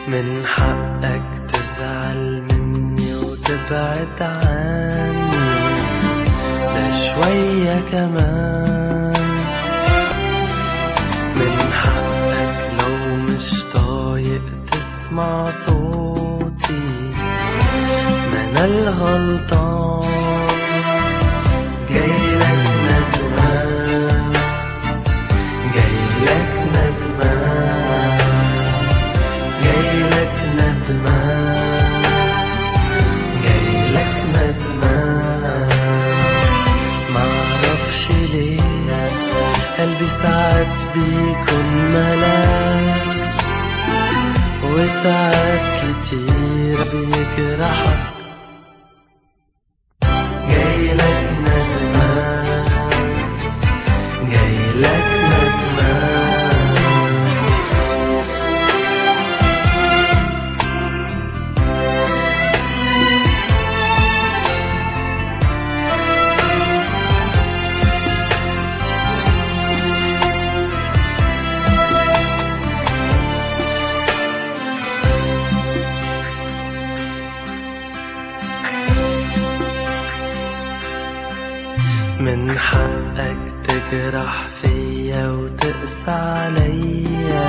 من حقك تزعل مني وتبعد عني ده شوية كمان من حقك لو مش طايق تسمع صوتي ما انا الغلطان جايلك ندمان جايلك ندمان جايلك ندمان جايلك ندمان معرفش ليه قلبي ساعات بيكون ملاك وساعات كتير بيجرحك جايلك ندمان جايلك ندمان من حقك تجرح فيا وتقسى عليا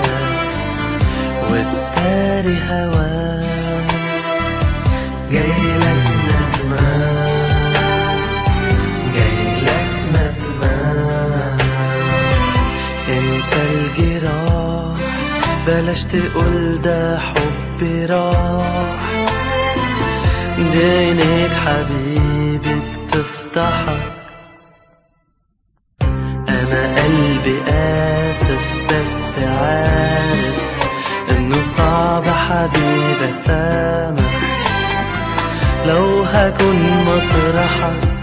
وتداري هواك جايلك ندمان جايلك ندمان انسى الجراح بلاش تقول ده حبي راح دي عينيك حبيبي بتفتحك انا قلبي اسف بس عارف انه صعب حبيبي اسامح لو هكون مطرحك